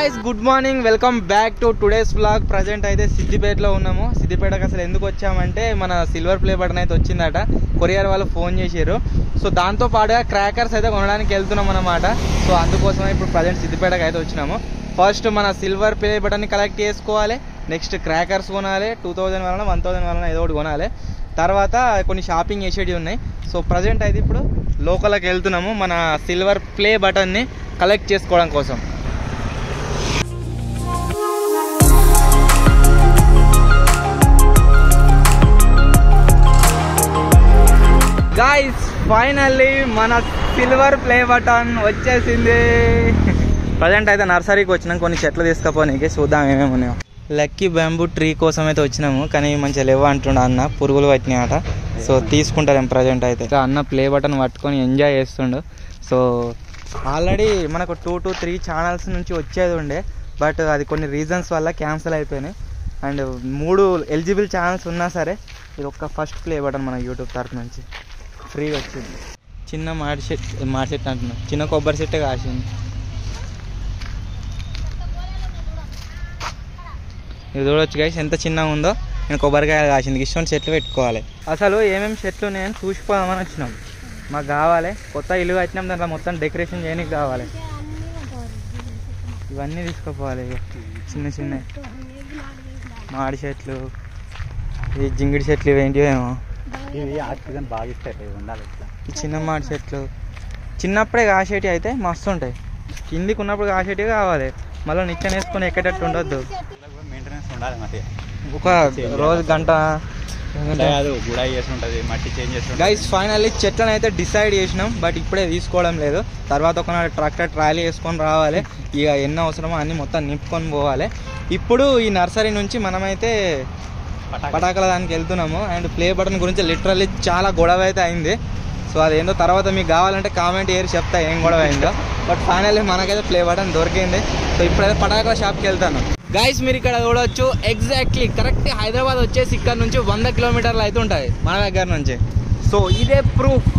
Guys good morning welcome back to today's vlog present అయితే సిద్దిపేటలో ఉన్నాము సిద్దిపేటకి అసలు ఎందుకు వచ్చామంటే మన సిల్వర్ ప్లే బటన్ అయితే వచ్చిందట కొరియర్ వాళ్ళు ఫోన్ చేశారు సో దాంతో పాటుగా క్రాకర్స్ అయితే కొనడానికి వెళ్తున్నాం అనమాట సో అందుకోసమే ఇప్పుడు ప్రజెంట్ సిద్దిపేటకి అయితే వచ్చినాము ఫస్ట్ మన సిల్వర్ ప్లే బటన్ని కలెక్ట్ చేసుకోవాలి నెక్స్ట్ క్రాకర్స్ కొనాలి టూ థౌజండ్ వలన వన్ థౌజండ్ వలన ఏదో ఒకటి కొనాలి తర్వాత కొన్ని షాపింగ్ చేసేవి ఉన్నాయి సో ప్రజెంట్ అయితే ఇప్పుడు లోకల్కి వెళ్తున్నాము మన సిల్వర్ ప్లే బటన్ని కలెక్ట్ చేసుకోవడం కోసం గాయస్ ఫైనల్లీ మన సిల్వర్ ప్లే బటన్ వచ్చేసింది ప్రజెంట్ అయితే నర్సరీకి వచ్చినాం కొన్ని చెట్లు తీసుకపోనీకి చూద్దాం ఏమేమి ఉన్నాయో లక్కీ బ్యాంబూ ట్రీ కోసం అయితే వచ్చినాము కానీ మంచిగా లేవు అంటుండ అన్న పురుగులు పట్టినాయట సో తీసుకుంటారేం ప్రజెంట్ అయితే ఇక అన్న ప్లే బటన్ పట్టుకొని ఎంజాయ్ చేస్తుండు సో ఆల్రెడీ మనకు టూ టు త్రీ ఛానల్స్ నుంచి వచ్చేది ఉండే బట్ అది కొన్ని రీజన్స్ వల్ల క్యాన్సిల్ అయిపోయినాయి అండ్ మూడు ఎలిజిబుల్ ఛానల్స్ ఉన్నా సరే ఇది ఒక్క ఫస్ట్ ప్లే బటన్ మన యూట్యూబ్ తరఫు నుంచి ఫ్రీగా వచ్చింది చిన్న మాడి చెట్టు మాడి చెట్టు అంటున్నా చిన్న కొబ్బరి చెట్టు కాసింది ఇది చూడవచ్చు గైస్ ఎంత చిన్నగా ఉందో నేను కొబ్బరికాయలు కాసింది ఇష్టం చెట్లు పెట్టుకోవాలి అసలు ఏమేమి చెట్లు ఉన్నాయని చూసిపోదామని వచ్చినాం మాకు కావాలి కొత్త ఇల్లు కట్టినాం దాంట్లో మొత్తం డెకరేషన్ చేయడానికి కావాలి ఇవన్నీ తీసుకుపోవాలి ఇక చిన్న చిన్న మాడి చెట్లు ఈ జింగిడి చెట్లు ఇవేంటివో ఏమో ఇవి ఆక్సిజన్ బాగా ఇస్తాయి ఉండాలి ఇట్లా ఈ చిన్న మాడి చెట్లు చిన్నప్పుడే కాసేటి అయితే మస్తు ఉంటాయి కిందికి ఉన్నప్పుడు కాసేటివి కావాలి మళ్ళీ నిచ్చెన వేసుకొని ఎక్కేటట్టు ఉండొద్దు మెయింటెనెన్స్ ఉండాలి మరి ఒక రోజు గంట అది గుడాయి చేసి ఉంటుంది మట్టి చేంజ్ చేసి గైస్ ఫైనల్లీ చెట్లను అయితే డిసైడ్ చేసినాం బట్ ఇప్పుడే తీసుకోవడం లేదు తర్వాత ఒక ట్రాక్టర్ ట్రాలీ వేసుకొని రావాలి ఇక ఎన్ని అవసరమో అన్ని మొత్తం నింపుకొని పోవాలి ఇప్పుడు ఈ నర్సరీ నుంచి మనమైతే పటాకుల దానికి వెళ్తున్నాము అండ్ ప్లే బటన్ గురించి లిటరల్లీ చాలా గొడవ అయితే అయింది సో అదేందో తర్వాత మీకు కావాలంటే కామెంట్ చేసి చెప్తా ఏం గొడవ అయిందో బట్ ఫైనల్లీ మనకైతే ప్లే బటన్ దొరికింది సో ఇప్పుడైతే పటాకుల షాప్కి వెళ్తాను గైస్ మీరు ఇక్కడ చూడవచ్చు ఎగ్జాక్ట్లీ కరెక్ట్ హైదరాబాద్ వచ్చేసి ఇక్కడ నుంచి వంద కిలోమీటర్లు అయితే ఉంటుంది మన దగ్గర నుంచి సో ఇదే ప్రూఫ్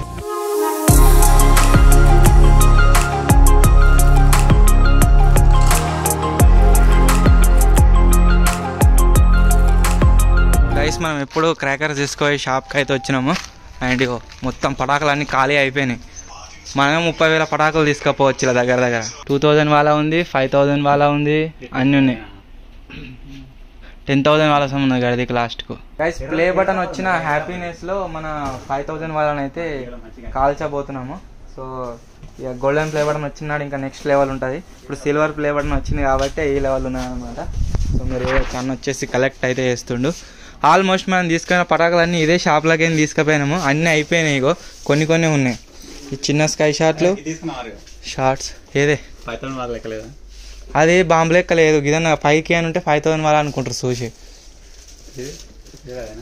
గైస్ మనం ఎప్పుడు క్రాకర్స్ తీసుకొని షాప్కి అయితే వచ్చినాము అండ్ ఇగో మొత్తం పటాకులు అన్నీ ఖాళీ అయిపోయినాయి మనమే ముప్పై వేల పటాకులు తీసుకుపోవచ్చు ఇలా దగ్గర దగ్గర టూ థౌజండ్ వాళ్ళ ఉంది ఫైవ్ థౌజండ్ వాళ్ళ ఉంది అన్నీ ఉన్నాయి టెన్ థౌసండ్ వాళ్ళ సమ్ ఉంది గడికి లాస్ట్కు గైస్ ప్లే బటన్ వచ్చిన హ్యాపీనెస్లో మన ఫైవ్ థౌజండ్ వాళ్ళని అయితే కాల్చబోతున్నాము సో ఇక గోల్డెన్ ప్లే బటన్ వచ్చినాడు ఇంకా నెక్స్ట్ లెవెల్ ఉంటుంది ఇప్పుడు సిల్వర్ ప్లే బటన్ వచ్చింది కాబట్టి ఈ లెవెల్ ఉన్నదన్నమాట సో మీరు అన్న వచ్చేసి కలెక్ట్ అయితే చేస్తుండు ఆల్మోస్ట్ మనం తీసుకున్న పటాకులన్నీ ఇదే షాప్లోకి ఏం తీసుకుపోయినాము అన్నీ అయిపోయినాయి ఇగో కొన్ని కొన్ని ఉన్నాయి ఈ చిన్న స్కై షాట్లు తీసుకున్నారు షార్ట్స్ ఏదే పైతల్ వాళ్ళ లెక్కలేదా అది బాంబు లెక్క లేదు ఇదన్నా పైకి అని ఉంటే ఫైవ్ థౌసండ్ వాళ్ళ అనుకుంటారు చూసి ఇది ఇదేనా?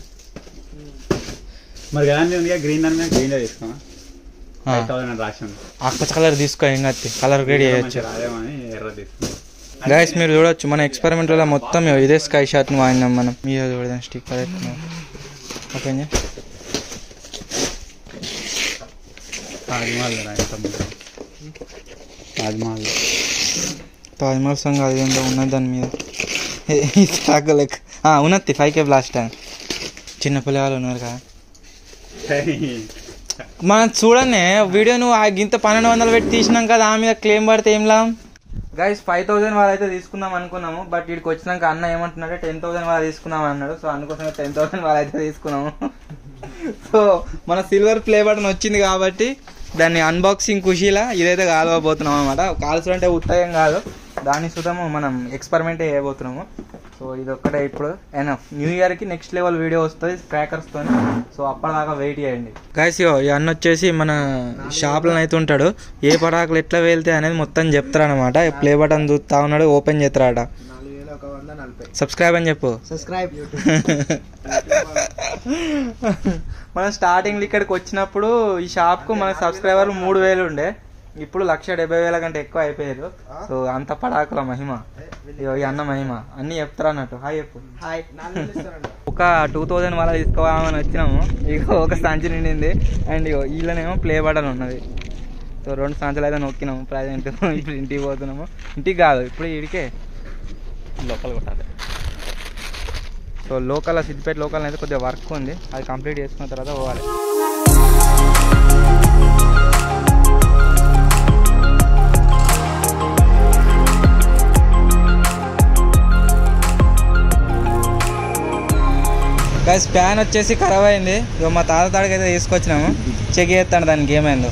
మరి కానీ ఉంది గ్రీన్ దాని గ్రీన్ లో తీసుకున్నా ఆ. ఫైవ్ థౌసండ్ అని రాసి ఉంది ఆకుపచ్చ కలర్ తీసుకో ఏం కాదు కలర్ గ్రేడ్ చేయొచ్చు మంచిగా రాదేమని ఎర్ర తీసుకున్నా గైస్ మీరు చూడొచ్చు మన ఎక్స్పెరిమెంట్ వల్ల మొత్తం ఇదే స్కై షాట్ ని వాడినాం మనం మీరు చూడదాం స్టిక్కర్ ఓకే తాజ్మహల్ రా, ఎంత బాగుంది. తాజ్మహల్ తాజ్మహల్ సంగ్ అది ఏంటో ఉన్నది దాని మీద స్టాక్ లెక్క ఆ, ఉన్నది ఫైవ్ కే బ్లాస్ట్ టైం చిన్న పిల్లలు ఉన్నారు కదా మనం చూడనే వీడియో నువ్వు ఆ గింత పన్నెండు వందలు పెట్టి తీసినాం కదా ఆ మీద క్లెయిమ్ పడితే ఏం లాభం గైస్ ఫైవ్ థౌసండ్ వాళ్ళు అయితే తీసుకుందాం అనుకున్నాము బట్ వీడికి వచ్చినాక అన్న ఏమంటున్నాడు టెన్ థౌసండ్ వాళ్ళు తీసుకుందాం అన్నాడు సో అందుకోసం టెన్ థౌసండ్ వాళ్ళు అయితే తీసుకున్నాము సో మన సిల్వర్ ప్లే బటన్ వచ్చింది కాబట్టి దాన్ని అన్బాక్సింగ్ ఖుషీలా ఇదైతే కాలవబోతున్నాం అనమాట కాల్చడం అంటే ఉత్తయం కాదు దాన్ని సుతము మనం ఎక్స్పెరిమెంట్ చేయబోతున్నాము సో ఇది ఒక్కటే ఇప్పుడు ఎనఫ్ న్యూ ఇయర్ కి నెక్స్ట్ లెవెల్ వీడియో వస్తుంది క్రాకర్స్ తో సో అప్పటిదాకా వెయిట్ చేయండి గైస్ ఇగో ఈ అన్న వచ్చేసి మన షాప్ లో అయితే ఉంటాడు ఏ పటాకులు ఎట్లా వెళ్తే అనేది మొత్తం చెప్తారనమాట ప్లే బటన్ చూస్తా ఉన్నాడు ఓపెన్ చేస్తారట సబ్స్క్రైబ్ అని చెప్పు సబ్స్క్రైబ్ మనం స్టార్టింగ్ ఇక్కడికి వచ్చినప్పుడు ఈ షాప్ కు మన సబ్స్క్రైబర్లు మూడు వేలు ఉండే ఇప్పుడు లక్ష డెబ్బై వేల కంటే ఎక్కువ అయిపోయారు సో అంత పడాకుల మహిమ ఇగో ఈ అన్న మహిమ అన్ని చెప్తారు అన్నట్టు హాయ్ చెప్పు హాయ్ ఒక టూ థౌజండ్ వాళ్ళ తీసుకోవాలని వచ్చినాము ఇక ఒక సంచి నిండింది అండ్ ఇగో వీళ్ళనేమో ప్లే బటన్ ఉన్నది సో రెండు సంవత్సరాలు అయితే నొక్కినాము ప్రజెంట్ ఇప్పుడు ఇంటికి పోతున్నాము ఇంటికి కాదు ఇప్పుడు ఇడికే లోపల కొట్టాలి సో లోకల్ సిద్దిపేట లోకల్ అయితే కొద్దిగా వర్క్ ఉంది అది కంప్లీట్ చేసుకున్న తర్వాత పోవాలి గైస్ ఫ్యాన్ వచ్చేసి ఖరాబ్ అయింది ఇక మా తాత తాడికి అయితే తీసుకొచ్చినాము చెక్ చేస్తాను దానికి ఏమైందో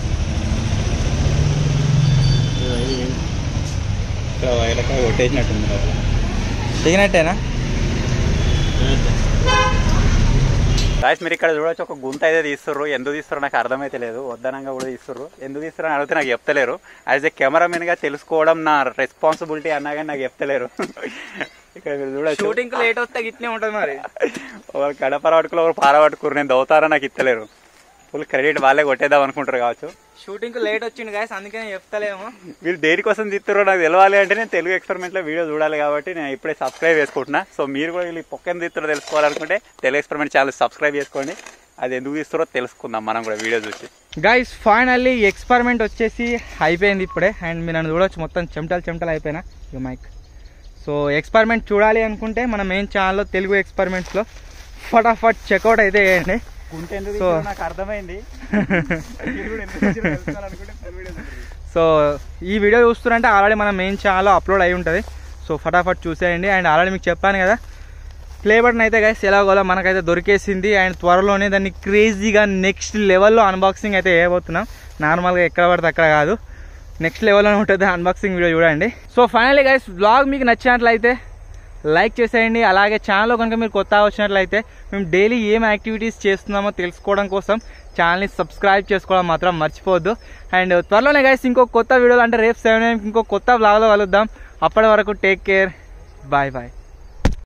ఇక్కడ వైలకాయ కొట్టేసినట్టుంది లోపల దిగినట్టేనా గాయస్ మీరు ఇక్కడ చూడొచ్చు ఒక గుంత అయితే తీస్తుర్రు ఎందుకు తీస్తుర్రు నాకు అర్థమైతే లేదు వద్దనంగా కూడా తీస్తుర్రు ఎందుకు తీస్తుర్రు అని అడిగితే నాకు చెప్తలేరు యాజ్ ఏ కెమెరామెన్ గా తెలుసుకోవడం నా రెస్పాన్సిబిలిటీ అన్నా కానీ నాకు చెప్తలేరు ఇక్కడ మీరు చూడొచ్చు షూటింగ్ లేట్ వస్తే ఇట్నే ఉంటుంది మరి ఒకరు కడపర పట్టుకుని ఒకరు పార పట్టుకురు నేను దవుతారా నాకు ఇస్తలేరు ఫుల్ క్రెడిట్ వాళ్ళే కొట్టేద్దాం అనుకుంటారు కావచ్చు షూటింగ్ లేట్ వచ్చింది గాయస్ అందుకే నేను చెప్తలేము వీళ్ళు దేనికోసం తీస్తారో నాకు తెలవాలి అంటే నేను తెలుగు ఎక్స్పెరిమెంట్ లో వీడియో చూడాలి కాబట్టి నేను ఇప్పుడే సబ్స్క్రైబ్ చేసుకుంటున్నా సో మీరు కూడా వీళ్ళు పొక్కని తీస్తారో తెలుసుకోవాలనుకుంటే తెలుగు ఎక్స్పెరిమెంట్ ఛానల్ సబ్స్క్రైబ్ చేసుకోండి అది ఎందుకు తీస్తారో తెలుసుకుందాం మనం కూడా వీడియో చూసి గైస్ ఫైనల్లీ ఎక్స్పెరిమెంట్ వచ్చేసి అయిపోయింది ఇప్పుడే అండ్ మీరు నన్ను చూడొచ్చు మొత్తం చెమటలు చెమటలు అయిపోయినా యూ మైక్ సో ఎక్స్పెరిమెంట్ చూడాలి అనుకుంటే మన మెయిన్ ఛానల్లో తెలుగు ఎక్స్పెరిమెంట్స్లో ఫటాఫట్ చెక్అవుట్ అయితే వేయండి గుంట ఎందుకు So- తీస్తారో నాకు అర్థమైంది మీరు కూడా ఎందుకు తీస్తారో తెలుసుకోవాలనుకుంటే full video చూడండి. సో ఈ వీడియో చూస్తున్నారంటే ఆల్రెడీ మన మెయిన్ ఛానల్లో అప్లోడ్ అయి ఉంటుంది సో ఫటాఫట్ చూసేయండి అండ్ ఆల్రెడీ మీకు చెప్పాను కదా ప్లే బటన్ అయితే గైస్ ఎలాగోలా మనకైతే దొరికేసింది అండ్ త్వరలోనే దాన్ని క్రేజీగా నెక్స్ట్ లెవెల్లో అన్బాక్సింగ్ అయితే వేయబోతున్నాం నార్మల్గా ఎక్కడ పడితే అక్కడ కాదు నెక్స్ట్ లెవెల్లో ఉంటుంది అన్బాక్సింగ్ వీడియో చూడండి సో ఫైనల్లీ గైస్ బ్లాగ్ మీకు నచ్చినట్లయితే లైక్ చేసేయండి అలాగే ఛానల్లో కనుక మీరు కొత్త వచ్చినట్లయితే మేము డైలీ ఏం యాక్టివిటీస్ చేస్తున్నామో తెలుసుకోవడం కోసం ఛానల్ని సబ్స్క్రైబ్ చేసుకోవడం మాత్రం మర్చిపోవద్దు అండ్ త్వరలోనే గైస్ ఇంకో కొత్త వీడియోలు అంటే రేపు సెవెన్ ఇంకో కొత్త బ్లాగ్లో కలుద్దాం అప్పటి వరకు టేక్ కేర్ బాయ్ బాయ్